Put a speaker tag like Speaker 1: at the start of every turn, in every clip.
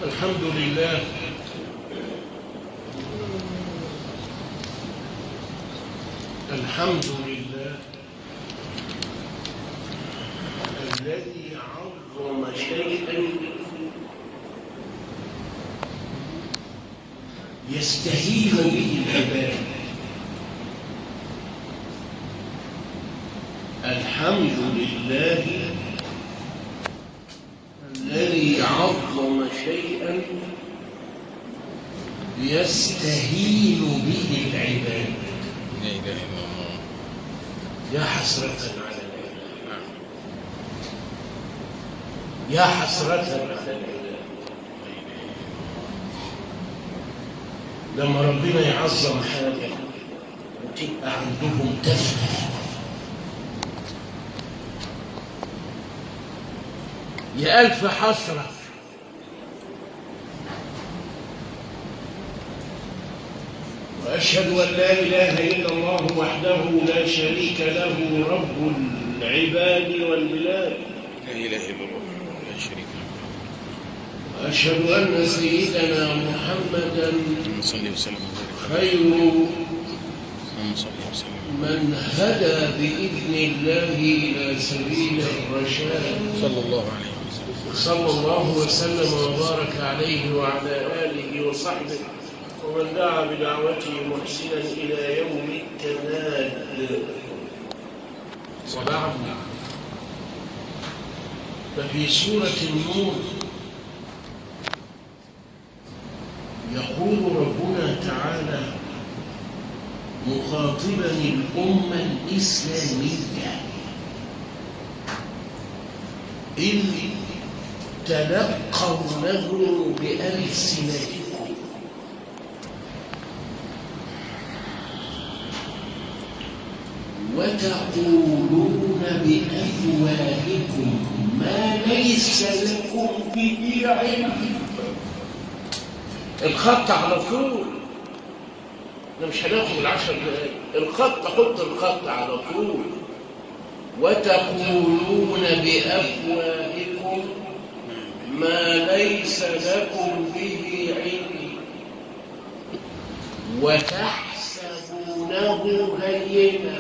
Speaker 1: الحمد لله الحمد لله الذي عظم شيئا يستهين به العباد الحمد لله الذي عظم شيئا يستهين به العباد
Speaker 2: لا إله إلا الله
Speaker 1: يا حسرة على العباد يا حسرة على العباد لما ربنا يعظم حاجة وتبقى عندهم تفه يا ألف حسرة وأشهد أن لا إله إلا الله وحده لا شريك له رب العباد والبلاد
Speaker 2: لا إله إلا الله لا شريك له
Speaker 1: وأشهد أن سيدنا محمدا
Speaker 2: اللهم صل وسلم وبارك عليه
Speaker 1: خير
Speaker 2: اللهم صل وسلم
Speaker 1: من هدى بإذن الله إلى سبيل الرشاد
Speaker 2: صلى الله عليه وسلم
Speaker 1: صلى الله وسلم وبارك عليه وعلى آله وصحبه ومن دعا بدعوته محسنا إلى يوم التناد وبعد ففي سورة النور يقول ربنا تعالى مخاطبا الأمة الإسلامية إذ تلقونه بألسنتكم وتقولون بأفواهكم ما ليس لكم به علم الخط على طول احنا مش هناخد العشر دقايق الخط حط الخط على طول وتقولون بأفواهكم ما ليس لكم به علم وتحسبونه هينا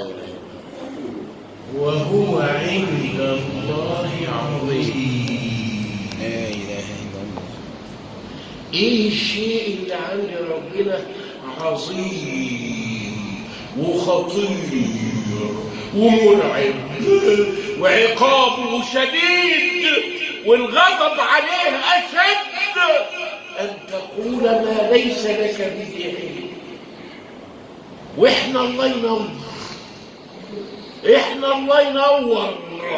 Speaker 1: وهو عند الله عظيم
Speaker 2: لا إله إلا الله
Speaker 1: ايه الشيء اللي عند ربنا عظيم وخطير ومرعب وعقابه شديد والغضب عليه اشد ان تقول ما ليس لك به علم واحنا الله ينور احنا الله ينور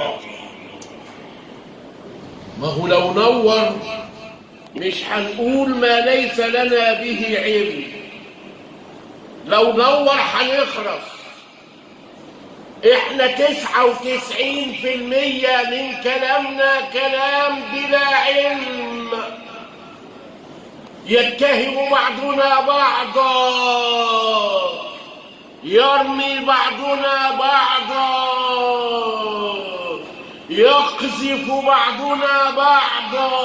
Speaker 1: ما هو لو نور مش هنقول ما ليس لنا به علم لو نور هنخرس احنا تسعة وتسعين في المية من كلامنا كلام بلا علم يتهم بعضنا بعضا يرمي بعضنا بعضا يقذف بعضنا بعضا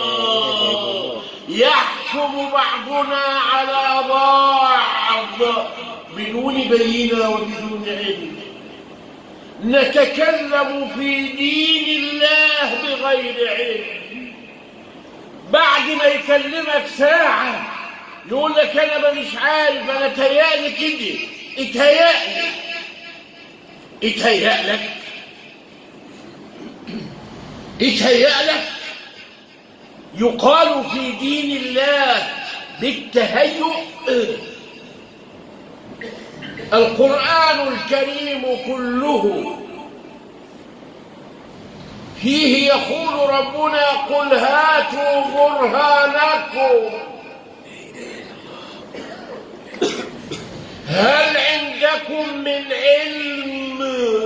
Speaker 1: يحكم بعضنا على بعض بدون بينة وبدون علم نتكلم في دين الله بغير علم بعد ما يكلمك ساعة يقول لك أنا ما مش عارف أنا تهيألي كده اتهيألي اتهيألك اتهيألك يقال في دين الله بالتهيؤ القرآن الكريم كله فيه يقول ربنا قل هاتوا برهانكم هل عندكم من علم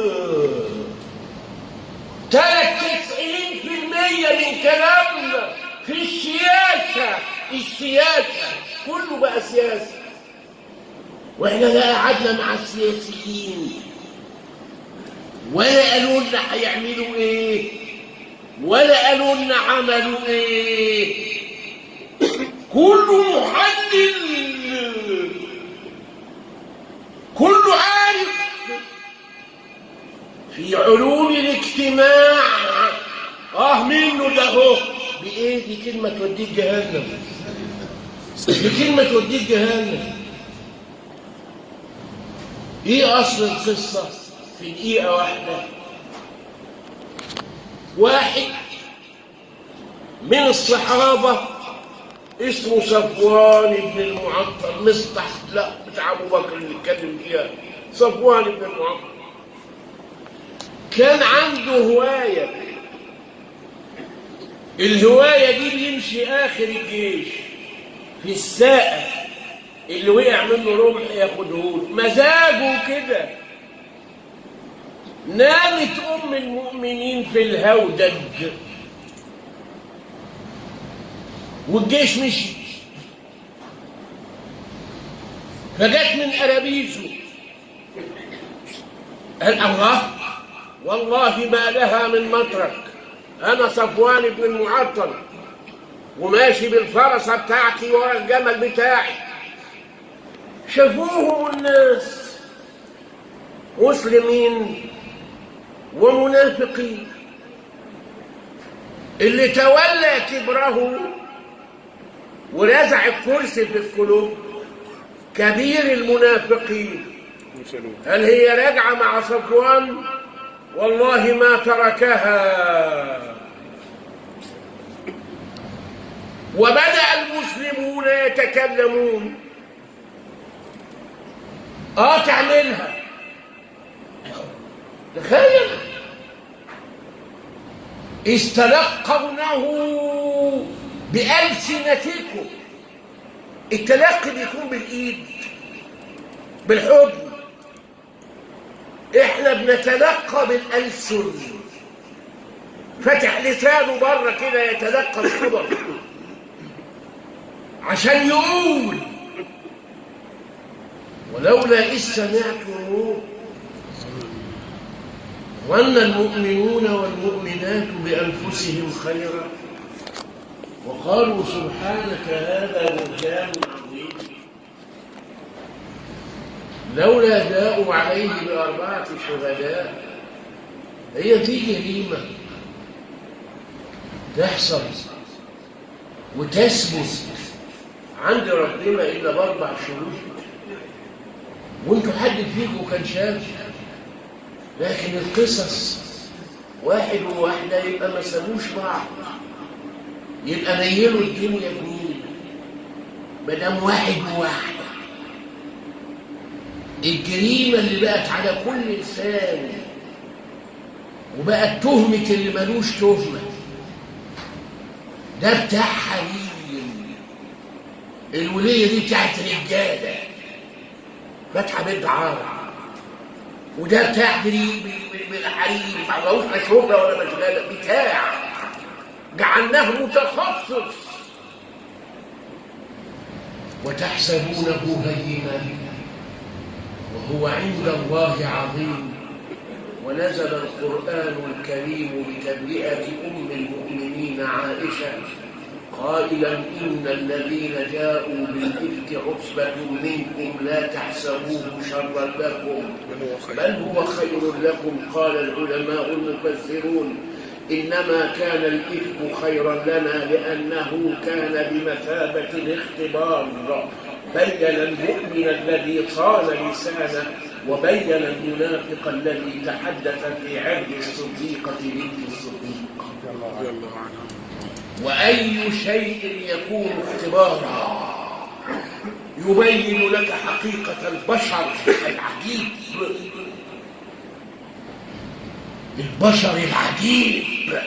Speaker 1: ثلاث تسعين في المية من كلامنا في السياسة السياسة كله بقى سياسة واحنا لا قعدنا مع السياسيين ولا قالوا لنا هيعملوا ايه ولا قالوا لنا عملوا ايه كله محلل كله عارف في علوم الاجتماع اه منه ده هو بايه دي كلمه توديك جهنم دي كلمه توديك جهنم ايه اصل القصه في دقيقه واحده واحد من الصحابه اسمه صفوان بن المعطل مصطح لا بتاع ابو بكر اللي اتكلم فيها صفوان بن المعطل كان عنده هوايه الهوايه دي بيمشي اخر الجيش في الساقه اللي وقع منه رمح ياخده مزاجه كده نامت ام المؤمنين في الهودج والجيش مشي فجت من أرابيزه قال الله والله ما لها من مترك أنا صفوان بن المعطل وماشي بالفرسة بتاعتي ورا الجمل بتاعي شافوهم الناس مسلمين ومنافقين اللي تولى كبره ورزع الكرسي في القلوب كبير المنافقين هل هي راجعة مع صفوان والله ما تركها وبدأ المسلمون يتكلمون اه تعملها تخيل استلقونه بألسنتكم التلقي بيكون بالإيد بالحضن احنا بنتلقى بالألسن فتح لسانه بره كده يتلقى الخبر عشان يقول ولولا إذ سمعتموه ظن المؤمنون والمؤمنات بأنفسهم خيرا وقالوا سبحانك هذا بهتان عظيم لولا جاءوا عليه بأربعة شهداء هي في جريمة تحصل وتثبت عند ربنا إلا بأربع شهود وانتوا حد فيكم كان شاف لكن القصص واحد وواحدة يبقى ما سابوش بعض يبقى نيلوا الدنيا بمين ما دام واحد وواحدة الجريمة اللي بقت على كل لسان وبقت تهمة اللي ملوش تهمة ده بتاع حريم الولية دي بتاعت رجالة فاتحة بيت عارة وده بتاع بالحريم ما هوش مشهورة ولا مشغلة بتاع جعلناه متخصص وتحسبونه هينا وهو عند الله عظيم ونزل القرآن الكريم بتبرئة أم المؤمنين عائشة قائلا إن الذين جاءوا بالإفك عصبة منكم لا تحسبوه شرا لكم بل هو خير لكم قال العلماء المفسرون إنما كان الإفك خيرا لنا لأنه كان بمثابة الاختبار بين المؤمن الذي صان لسانه وبين المنافق الذي تحدث في عهد الصديقة بنت الصديق
Speaker 2: رضي الله عنه
Speaker 1: وأي شيء يكون اختبارا يبين لك حقيقة البشر العجيب البشر العجيب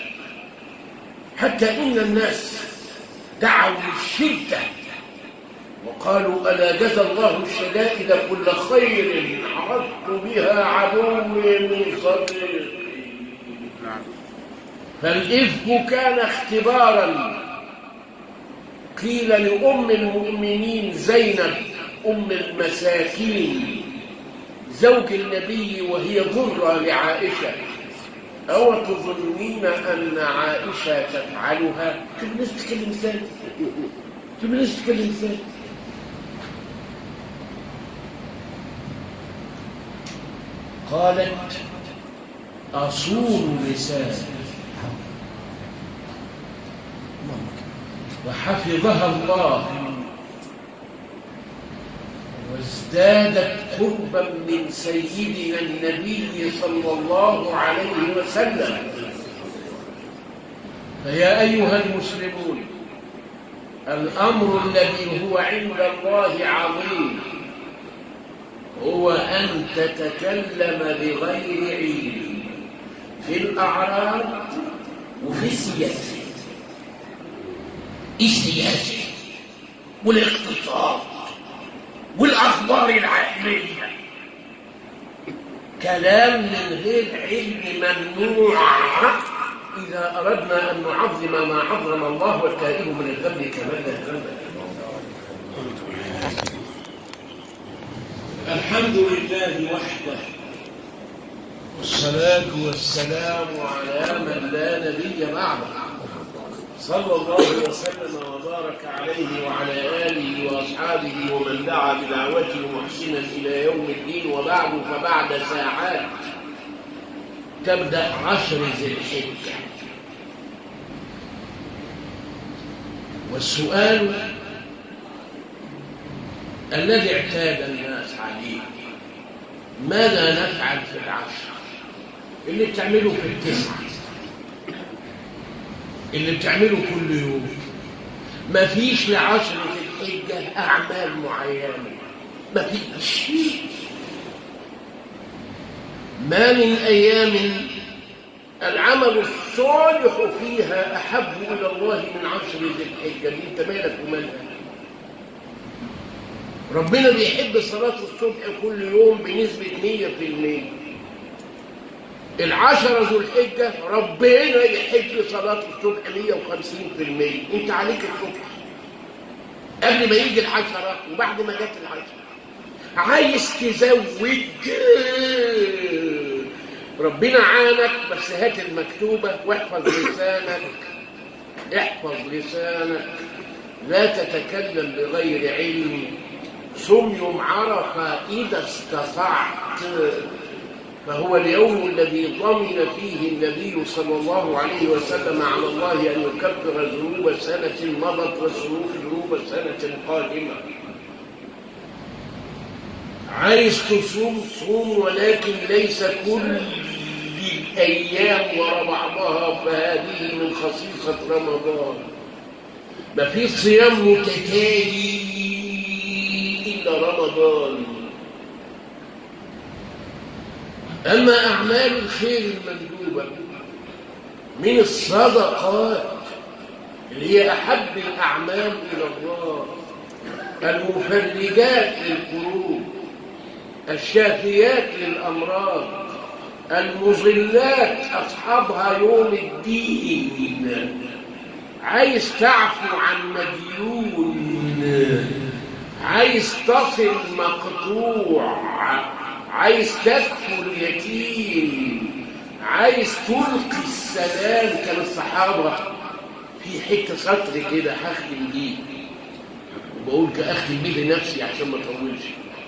Speaker 1: حتى إن الناس دعوا للشدة وقالوا ألا جزى الله الشدائد كل خير عرضت بها عدوي من صدري
Speaker 2: نعم
Speaker 1: فالإفك كان اختبارا قيل لأم المؤمنين زينب أم المساكين زوج النبي وهي ضرة لعائشة أو تظنين أن عائشة تفعلها كل الناس تتكلم ثاني تبليس تتكلم ازاي قالت أصول لساني وحفظها الله وازدادت قربا من سيدنا النبي صلى الله عليه وسلم فيا أيها المسلمون الأمر الذي هو عند الله عظيم هو أن تتكلم بغير علم في الأعراض وفي السياسة السياسة والاقتصاد والأخبار العالمية كلام من غير علم ممنوع إذا أردنا أن نعظم ما عظم الله والتائب من الذنب كما لا ذنب الحمد لله وحده والصلاة والسلام على من لا نبي بعده صلى الله وسلم وبارك عليه وعلى آله وأصحابه ومن دعا بدعوته محسنا إلى يوم الدين وبعد فبعد ساعات تبدأ عشر ذي الحجة والسؤال الذي اعتاد الناس عليه ماذا نفعل في العشر اللي بتعمله في التسعة اللي بتعمله كل يوم ما فيش لعشر في الحجة أعمال معينة ما فيش ما من أيام العمل الصالح فيها أحب إلى الله من عشر ذي الحجة دي أنت مالك ومالها ربنا بيحب صلاة الصبح كل يوم بنسبة 100% العشرة ذو الحجة ربنا يحب صلاة الصبح 150% انت عليك الصبح قبل ما يجي العشرة وبعد ما جت العشرة عايز تزود ربنا عانك بس هات المكتوبة واحفظ لسانك احفظ لسانك لا تتكلم بغير علم صم يوم عرفة إذا استطعت فهو اليوم الذي ضمن فيه النبي صلى الله عليه وسلم على الله أن يكفر ذنوب سنة مضت وذنوب سنة قادمة عايز تصوم صوم ولكن ليس كل الأيام ورا بعضها فهذه من خصيصة رمضان ما في صيام متتالي إلا رمضان أما أعمال الخير المندوبة من الصدقات اللي هي أحب الأعمال إلى الله المفرجات للقلوب الشافيات للأمراض المظلات أصحابها يوم الدين عايز تعفو عن مديون عايز تصل مقطوع عايز تكفو اليتيم عايز تلقي السلام كان الصحابة في حتة سطر كده هختم بيه وبقول كأختم بيه لنفسي عشان ما اطولش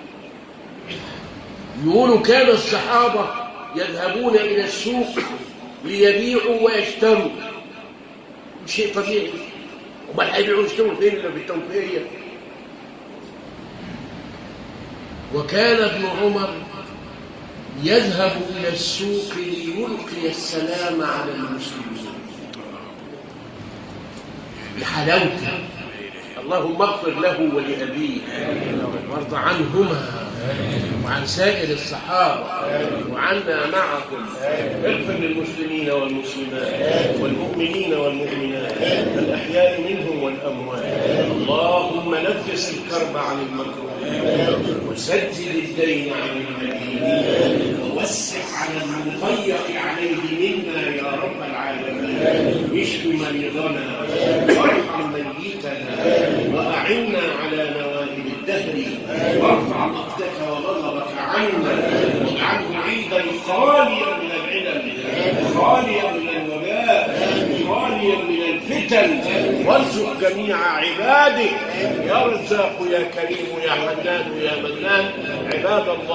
Speaker 1: يقولوا كان الصحابة يذهبون إلى السوق ليبيعوا ويشتروا شيء طبيعي وما هيبيعوا ويشتروا فين إلا بالتوفيقية وكان ابن عمر يذهب إلى السوق ليلقي السلام على المسلمين بحلاوته اللهم اغفر له ولأبيه وارض عنهما وعن سائر الصحابة وعنا معكم اغفر للمسلمين والمسلمات والمؤمنين والمؤمنات الأحياء منهم والأموات اللهم نفس الكرب عن المكروه وسجل الدين عن المدينين ووسع على المضيق عليه منا يا رب العالمين اشف مريضنا وارحم ميتنا وأعنا على نوائب الدهر وارفع مقتك وغضبك عنا واجعله عيدا خاليا من العلل خاليا من الوباء خاليا من الفتن تقتل وارزق جميع عبادك يا رزاق يا كريم يا حنان يا منان عباد الله